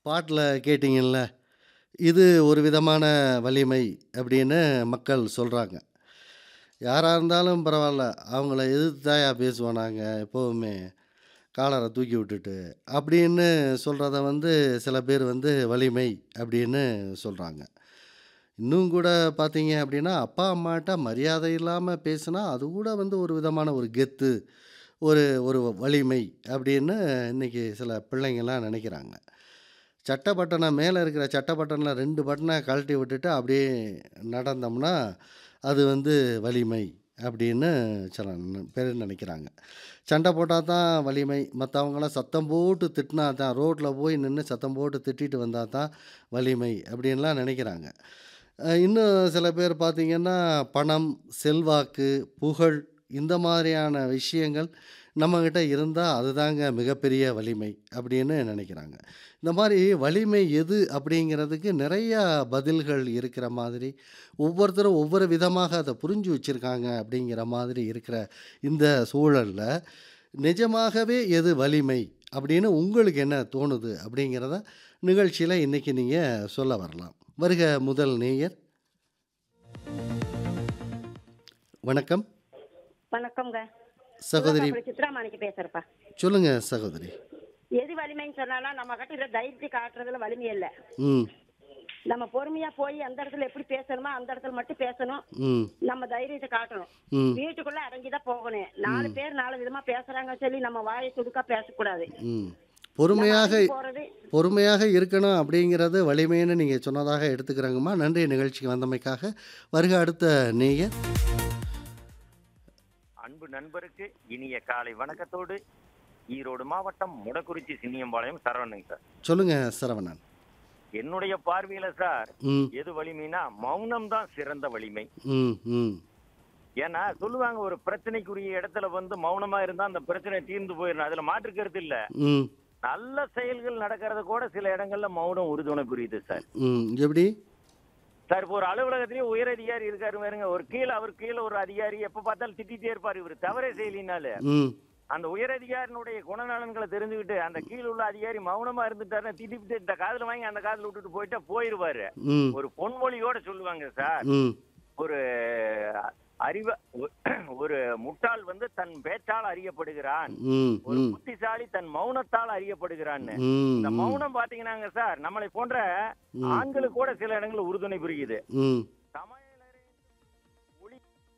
பாட்டுல கேட்டீங்கல்ல, இது ஒரு விதமான வலிமை அப்படின்னு மக்கள் சொல்றாங்க. யாரா இருந்தாலும் பரவால்ல, அவங்கள எதிர்த்து தான்யா பேசுவோம் நாங்க எப்பவுமே, காலர தூக்கி விட்டுட்டு. அப்படின்னு சொல்றத வந்து சில பேர் வந்து வலிமை அப்படின்னு சொல்றாங்க. இன்னும் கூட பார்த்தீங்க அப்படின்னா, அப்பா, அம்மாட்ட மரியாதை இல்லாம பேசுனா, அது கூட வந்து ஒரு விதமான ஒரு கெத்து, ஒரு ஒரு வலிமை அப்படின்னு இன்னைக்கு சில பிள்ளைங்கலாம் நெனைக்கிறாங்க. சட்ட பட்டன மேல இருக்கிற சட்ட பட்டன்ல 2 பட்டன கழட்டி விட்டுட்டு அப்படியே நடந்தோம்னா, அது வந்து வலிமை அப்படின்னு சில ந பேர் நெனைக்கிறாங்க. சண்ட போட்டா தான் வலிமை, மத்தவங்கலாம் சத்தம் போட்டு திட்டினா தான் ரோட்ல போய் நின்னு சத்தம் போட்டு திட்டிட்டு வந்தா தான் வலிமை அப்படின்லாம் நெனைக்கிறாங்க. அ இன்னும் சில பேர் பார்த்தீங்கன்னா, பணம், செல்வாக்கு, புகழ் இந்த மாதிரியான விஷயங்கள் நம்மகிட்ட இருந்தா, அதுதாங்க மிகப்பெரிய வலிமை அப்படின்னு நெனைக்கிறாங்க. இந்த மாரி வலிமை எது அப்படிங்கிறதுக்கு நெறையா பதில்கள் இருக்கிற மாதிரி, ஒவ்வொருத்தரும் ஒவ்வொரு விதமாக அத புரிஞ்சு வச்சிருக்காங்க அப்படிங்கிற மாதிரி இருக்கிற இந்த சூழல்ல, நிஜமாகவே எது வலிமை அப்படின்னு உங்களுக்கு என்ன தோணுது அப்படிங்கிறத நிகழ்ச்சியில இன்னைக்கு நீங்க சொல்ல வரலாம். வருக முதல் நேயர். வணக்கம். வணக்கம்ங்க. சகோதரி சிவகாபுரம் சித்ரா மாணிக்க பேசுறேன்ப்பா. சொல்லுங்க சகோதரி. எது வலிமைன்னு சொன்னானா, நம்ம கிட்ட இருக்கிற தைரியத்தை காட்டுறதுல வலிமை இல்ல. ம். நம்ம பொறுமையா போய் அந்த இடத்துல எப்படி பேசணுமோ, அந்த இடத்துல மட்டும் பேசணும். ம். நம்ம தைரியத்தை காட்டணும். ம். வீட்டுக்குள்ள அடங்கி தான் போகணும். 4 ம். பேர் 4 விதமா பேசுறாங்கன்னு சொல்லி நம்ம வாயை துடுக்கா பேசக்கூடாது. ம். நம்ம பொறுமையாக அடங்கி போறது பொறுமையாக இருக்கணும் அப்படிங்கிறது வலிமைன்னு நீங்க சொன்னதாக எடுத்துக்கிறேங்கம்மா. நன்றி நிகழ்ச்சிக்கு வந்தமைக்காக. வருக அடுத்த நேயர். அன்பு நண்பருக்கு இனிய காலை வணக்கத்தோடு ஈரோடு மாவட்டம் முடக்குறிச்சி சின்னியம்பாளையம் சரவணனுங்க சார் சொல்லுங்க சரவணன். என்னுடைய பார்வையில சார் ம். எது வலிமைனா மௌனம் தான் சிறந்த வலிமை ம். ம். ஏன்னா சொல்லுவாங்க ஒரு பிரச்சனைக்குரிய இடத்துல வந்து மௌனமா இருந்தா அந்த பிரச்சனை தீர்ந்து போயிடும் அதுல மாற்று கருத்து இல்ல ம். நல்ல செயல்கள் நடக்கிறது கூட சில இடங்கள்ல மௌனம் உறுதுணை புரியுது சார் ம். எப்படி? சார் இப்போ ஒரு அலுவலகத்திலேயே உயர் அதிகாரி இருக்காரு பாருங்க ஒரு கீழே அவர் கீழே ஒரு அதிகாரி எப்ப பார்த்தாலும் திட்டிட்டே இருப்பாரு இவர் தவறே செய்யலினால ம். அந்த உயர் அதிகாரினுடைய குணநலன்களை தெரிஞ்சுக்கிட்டு அந்த கீழ உள்ள அதிகாரி மௌனமா இருந்துட்டாருன்னா திட்டிட்டு இந்த காதுல வாங்கி அந்த காதுல விட்டுட்டு போயிட்டா போயிருவாரு ம். ஒரு பொன்மொழியோட சொல்லுவாங்க சார் ம். ஒரு அறிவ ஒரு முட்டாள் வந்து தன் பேச்சால் அறியப்படுகிறான் ம். ஒரு ம். புத்திசாலி தன் மௌனத்தால் அறியப்படுகிறான்னு ம். இந்த ம். மௌனம் பாத்தீங்கன்னாங்க சார் நம்மளை போன்ற ம். ஆண்களுக்கு கூட சில இடங்களில் உறுதுணை புரியுது ம். சமையலறை ஒளி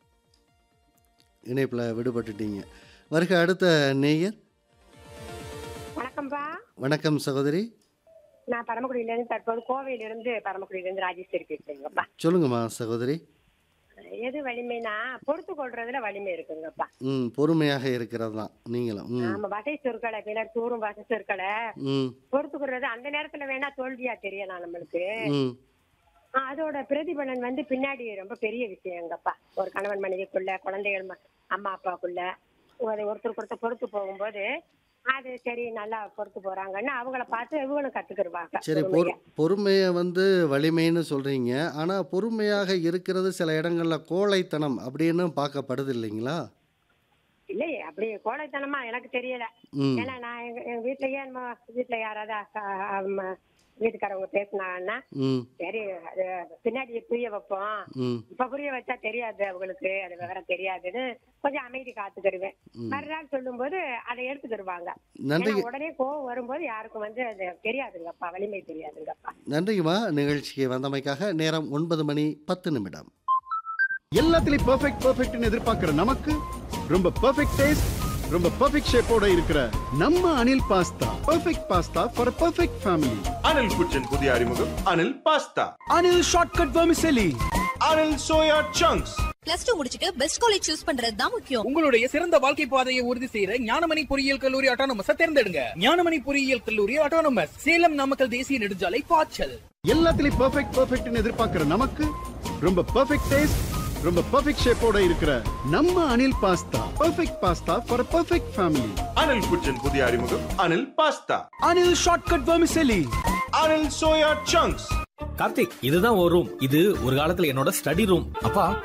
இணைப்புல விடுபட்டுட்டீங்க. வருக அடுத்த நேயர். வணக்கம்ப்பா வணக்கம் சகோதரி. நான் பரமக்குடியிலேருந்து தற்போது கோவையிலிருந்து பரமக்குடியிலேருந்து ராஜேஸ்வரி பேசுறேங்கப்பா சொல்லுங்கம்மா சகோதரி. எது வலிமைனா பொறுத்து கொள்றதுல வலிமை இருக்குங்கப்பா ம். பொறுமையாக இருக்கிறது தான் நீங்களும். ம். நம்ம வசை சொற்களை பின்னர் கூறும் வசை சொற்களை ம். பொறுத்து கொள்றது அந்த நேரத்துல வேணா தோல்வியா தெரியலாம் நம்மளுக்கு ம். ஆ, அதோட பிரதிபலன் வந்து பின்னாடி ரொம்ப பெரிய விஷயங்கப்பா ஒரு கணவன் மனைவிக்குள்ள குழந்தைகள் ம- அம்மா அப்பாக்குள்ள ஒரு ஒருத்தருக்கு ஒருத்தர் பொறுத்து போகும்போது அது சரி நல்லா பொறுத்து போறாங்கன்னு அவங்கள பார்த்து இவங்களும் கத்துக்கிடுவாங்க சரி பொறு பொறுமையை பொறுமையை வந்து வலிமைன்னு சொல்றீங்க. ஆனா பொறுமையாக இருக்கிறது சில இடங்கள்ல கோழைத்தனம் அப்படின்னு பார்க்கப்படுது இல்லைங்களா? இல்லையே அப்படி கோழைத்தனமா எனக்கு தெரியல ம். ஏன்னா நான் எங்க எங்க வீட்லயே நம்ம வீட்டுல யாராவது அக்கா, அம்மா, வீட்டுக்காரவங்க பேசினாங்கன்னா ம். சரி அது பின்னாடி புரிய வைப்போம் ம். இப்ப புரிய வச்சா தெரியாது அவங்களுக்கு அது விவரம் தெரியாதுன்னு கொஞ்சம் அமைதி காத்துக்கிடுவேன் ம். மறுநாள் சொல்லும்போது அதை எடுத்துக்கிடுவாங்க நன்றி ஏன்னா உடனே கோவம் வரும்போது யாருக்கும் வந்து அது தெரியாதுங்கப்பா வலிமை தெரியாதுங்கப்பா நன்றிங்கம்மா நிகழ்ச்சிக்கு வந்தமைக்காக. நேரம் 9 மணி 10 நிமிடம். எல்லாத்துலயும் பெர்ஃபெக்ட் பெர்ஃபெக்ட்னு எதிர்பார்க்கிற நமக்கு ரொம்ப பெர்ஃபெக்ட் டேஸ்ட் ரொம்ப பெர்ஃபெக்ட் ஷேப்போட இருக்கிற நம்ம Anil pasta perfect pasta for perfect family Anil കുച്ചൻ പുതിയ അറിമുഖം Anil pasta Anil shortcut vermicelli Anil soya chunks plus two முடிச்சிட்டு பெஸ்ட் காலேஜ் சூஸ் பண்றது தான் முக்கியம் உங்களுடைய சிறந்த வாழ்க்கை பாதையை உறுதி செய்யற ஞானமணி பொறியியல் கல்லூரி ஆட்டோனமஸ் தேர்ந்தெடுங்க ஞானமணி பொறியியல் கல்லூரி ஆட்டோனமஸ் சேலம் நாமக்கல் தேசிய நெடுஞ்சாலை பாய்ச்சல் எல்லாத்துலயும் பெர்ஃபெக்ட் பெர்ஃபெக்ட்னு எதிர்பார்க்கிற நமக்கு ரொம்ப பெர்ஃபெக்ட் டேஸ்ட் ரொம்ப பெர்ஃபெக்ட் ஷேப்போட இருக்கிற நம்ம Anil pasta perfect pasta for perfect family Anil കുച്ചൻ പുതിയ അറിമുഖം Anil pasta Anil shortcut vermicelli Anil soya chunks Karthik இதுதான் ஒரு ரூம் இது ஒரு காலத்துல என்னோட ஸ்டடி ரூம் அப்பா